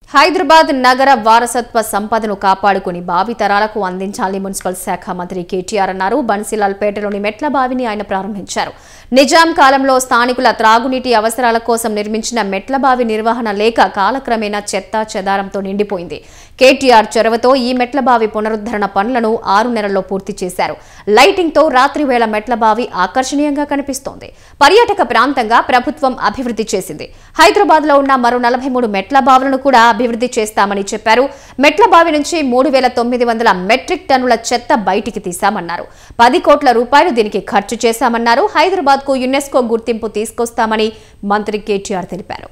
హైదరాబాద్ నగర వారసత్వ సంపదను కాపాడుకుని భావితరాలకు అందించాలని మున్సిపల్ శాఖ మంత్రి కేటీఆర్ అన్నారు బన్సీలాల్పేటలోని మెట్ల బావిని ఆయన ప్రారంభించారు నిజాం కాలంలో స్థానికుల త్రాగునీటి అవసరాల కోసం నిర్మించిన మెట్ల బావి నిర్వహణ లేక కాలక్రమేణా చెత్త చెదారంతో నిండిపోయింది కేటీఆర్ చొరవతో ఈ మెట్ల బావి పునరుద్ధరణ పనులను ఆరు నెలల్లో పూర్తి చేశారు లైటింగ్తో రాత్రి వేళ మెట్ల బావి ఆకర్షణీయంగా కనిపిస్తోంది పర్యాటక ప్రాంతంగా ప్రభుత్వం అభివృద్ధి చేసింది హైదరాబాద్ లో ఉన్న మరో నలభై మూడు మెట్ల బావులను కూడా అభివృద్ధి చేస్తామని చెప్పారు మెట్ల బావి నుంచి మూడు వేల తొమ్మిది వందల మెట్రిక్ టన్నుల చెత్త బయటికి తీశామన్నారు పది కోట్ల రూపాయలు దీనికి ఖర్చు చేశామన్నారు హైదరాబాద్ కు యునెస్కో గుర్తింపు తీసుకొస్తామని మంత్రి కేటీఆర్ తెలిపారు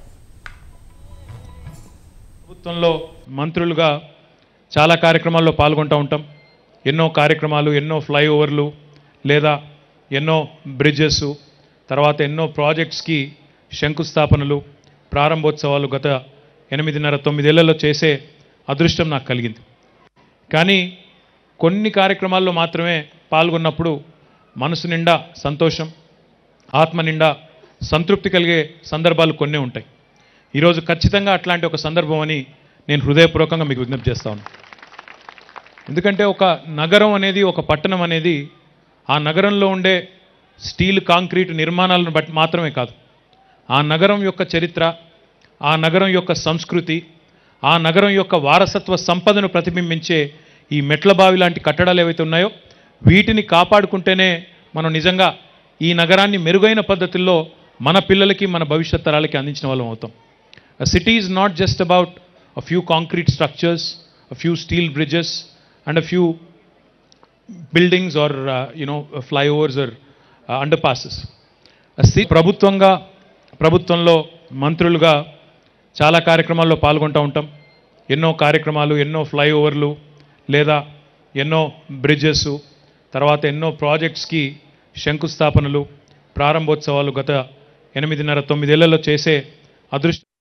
ప్రభుత్వంలో మంత్రులుగా చాలా కార్యక్రమాల్లో పాల్గొంటూ ఉంటాం ఎన్నో కార్యక్రమాలు ఎన్నో ఫ్లైఓవర్లు లేదా ఎన్నో బ్రిడ్జెస్ తర్వాత ఎన్నో ప్రాజెక్ట్స్కి శంకుస్థాపనలు ప్రారంభోత్సవాలు గత ఎనిమిదిన్నర తొమ్మిదేళ్లలో చేసే అదృష్టం నాకు కలిగింది కానీ కొన్ని కార్యక్రమాల్లో మాత్రమే పాల్గొన్నప్పుడు మనసు నిండా సంతోషం ఆత్మ నిండా సంతృప్తి కలిగే సందర్భాలు కొన్ని ఉంటాయి ఈరోజు ఖచ్చితంగా అట్లాంటి ఒక సందర్భం అని నేను హృదయపూర్వకంగా మీకు విజ్ఞప్తి చేస్తా ఉన్నాను ఎందుకంటే ఒక నగరం అనేది ఒక పట్టణం అనేది ఆ నగరంలో ఉండే స్టీల్ కాంక్రీట్ నిర్మాణాలను బట్టి మాత్రమే కాదు ఆ నగరం యొక్క చరిత్ర ఆ నగరం యొక్క సంస్కృతి ఆ నగరం యొక్క వారసత్వ సంపదను ప్రతిబింబించే ఈ మెట్ల బావి లాంటి కట్టడాలు ఏవైతే ఉన్నాయో వీటిని కాపాడుకుంటేనే మనం నిజంగా ఈ నగరాన్ని మెరుగైన పద్ధతుల్లో మన పిల్లలకి మన భవిష్యత్ తరాలకి అందించిన వాళ్ళం అవుతాం A city is not just about a few concrete structures, a few steel bridges, and a few buildings or uh, you know uh, flyovers or uh, underpasses. A city ప్రభుత్వంగా ప్రభుత్వంలో మంత్రులుగా చాలా కార్యక్రమాల్లో పాల్గొంటూ ఉంటాం ఎన్నో కార్యక్రమాలు ఎన్నో ఫ్లైఓవర్లు లేదా ఎన్నో బ్రిడ్జెస్ తర్వాత ఎన్నో ప్రాజెక్ట్స్కి శంకుస్థాపనలు ప్రారంభోత్సవాలు గత ఎనిమిదిన్నర తొమ్మిదేళ్లలో చేసే అదృష్టం